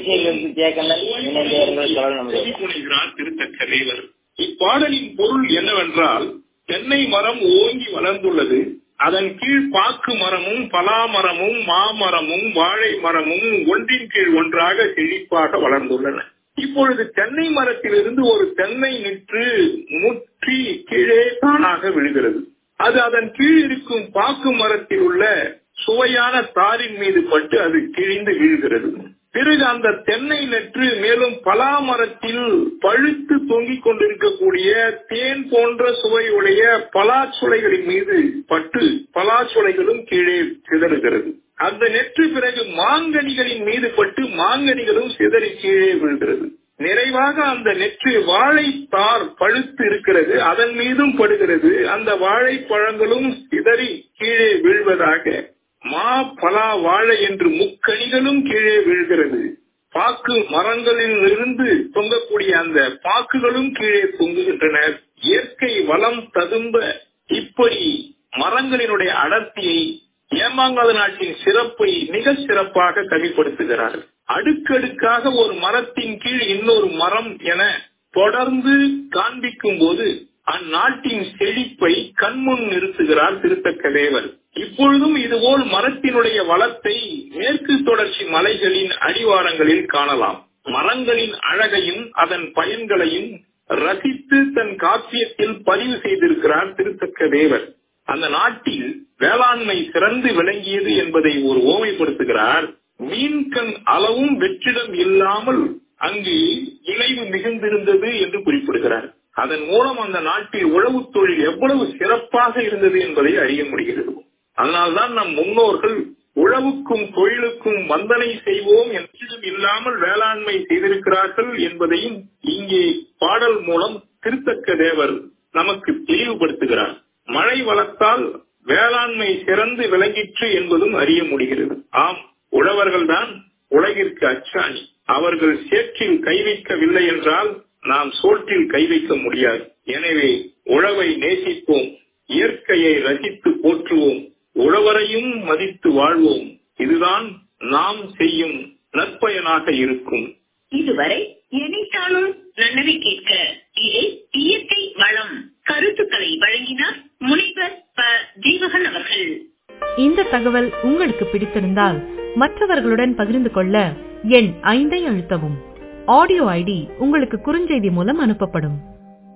புதுச்சேரியிலிருந்து ஜெயக்கண்ணன் இணைந்தவர்கள் தொடர்பு நம்முடைய புனைகிறார் திருத்தக்க தேவர் இப்பாடலின் பொருள் என்னவென்றால் தென்னை மரம் ஓங்கி வளர்ந்துள்ளது அதன் கீழ் பாக்கு மரமும் பலா மரமும் மாமரமும் வாழை மரமும் ஒன்றின் கீழ் ஒன்றாக செழிப்பாக வளர்ந்துள்ளன இப்பொழுது தென்னை மரத்திலிருந்து ஒரு தென்னை நின்று முற்றி கீழே தானாக விழுகிறது அது அதன் கீழ் இருக்கும் பாக்கு மரத்தில் உள்ள சுவையான தாரின் மீது பட்டு அது கிழிந்து வீழ்கிறது பிறகு அந்த தென்னை நெற்று மேலும் பலா மரத்தில் பழுத்து தொங்கிக் கொண்டிருக்கக்கூடிய தேன் போன்ற சுவையுடைய பலாச்சுளைகளின் மீது பட்டு பலாச்சுளைகளும் கீழே சிதறுகிறது அந்த நெற்று பிறகு மாங்கனிகளின் மீது பட்டு மாங்கனிகளும் சிதறி கீழே விழுகிறது நிறைவாக அந்த நெற்று வாழைத்தார் பழுத்து இருக்கிறது அதன் மீதும் படுகிறது அந்த வாழைப்பழங்களும் சிதறி கீழே வீழ்வதாக மா பலா வாழை என்று முக்கணிகளும் கீழே வீழ்கிறது பாக்கு மரங்களில் இருந்து தொங்கக்கூடிய அந்த பாக்குகளும் கீழே தொங்குகின்றன இயற்கை வளம் ததும்ப இப்படி மரங்களினுடைய அடர்த்தியை ஏமாங்காத நாட்டின் சிறப்பை மிக சிறப்பாக கவிப்படுத்துகிறார் அடுக்கடுக்காக ஒரு மரத்தின் கீழ் இன்னொரு மரம் என தொடர்ந்து காண்பிக்கும் போது அந்நாட்டின் செழிப்பை கண்முன் நிறுத்துகிறார் திருத்தக்க தேவர் இப்பொழுதும் இதுபோல் மரத்தினுடைய வளத்தை மேற்கு தொடர்ச்சி மலைகளின் அடிவாரங்களில் காணலாம் மரங்களின் அழகையும் அதன் பயன்களையும் ரசித்து தன் காப்பியத்தில் பதிவு செய்திருக்கிறார் திருத்தக்க தேவர் அந்த நாட்டில் வேளாண்மை சிறந்து விளங்கியது என்பதை ஒரு ஓமைப்படுத்துகிறார் மீன்கண் அளவும் வெற்றிடம் இல்லாமல் அங்கு விளைவு மிகுந்திருந்தது என்று குறிப்பிடுகிறார் அதன் மூலம் அந்த நாட்டில் உழவு தொழில் எவ்வளவு சிறப்பாக இருந்தது என்பதை அறிய முடிகிறது அதனால்தான் நம் முன்னோர்கள் உழவுக்கும் தொழிலுக்கும் வந்தனை செய்வோம் என்றும் இல்லாமல் வேளாண்மை செய்திருக்கிறார்கள் என்பதையும் இங்கே பாடல் மூலம் திருத்தக்க தேவர் நமக்கு தெளிவுபடுத்துகிறார் மழை வளர்த்தால் வேளாண்மை சிறந்து விளங்கிற்று என்பதும் அறிய முடிகிறது ஆம் உழவர்கள்தான் உலகிற்கு அச்சாணி அவர்கள் சேற்றில் கை வைக்கவில்லை என்றால் நாம் சோற்றில் கை வைக்க முடியாது எனவே உழவை நேசிப்போம் இயற்கையை ரசித்து போற்றுவோம் உழவரையும் மதித்து வாழ்வோம் இதுதான் நாம் செய்யும் நற்பயனாக இருக்கும் இதுவரை எனைத்தானும் நன்னவி கேட்க இதில் இயற்கை வளம் கருத்துக்களை வழங்கினார் முனைவர் ப ஜீவகன் அவர்கள் இந்த தகவல் உங்களுக்கு பிடித்திருந்தால் மற்றவர்களுடன் பகிர்ந்து கொள்ள எண் ஐந்தை அழுத்தவும் ஆடியோ ஐடி உங்களுக்கு குறுஞ்செய்தி மூலம் அனுப்பப்படும்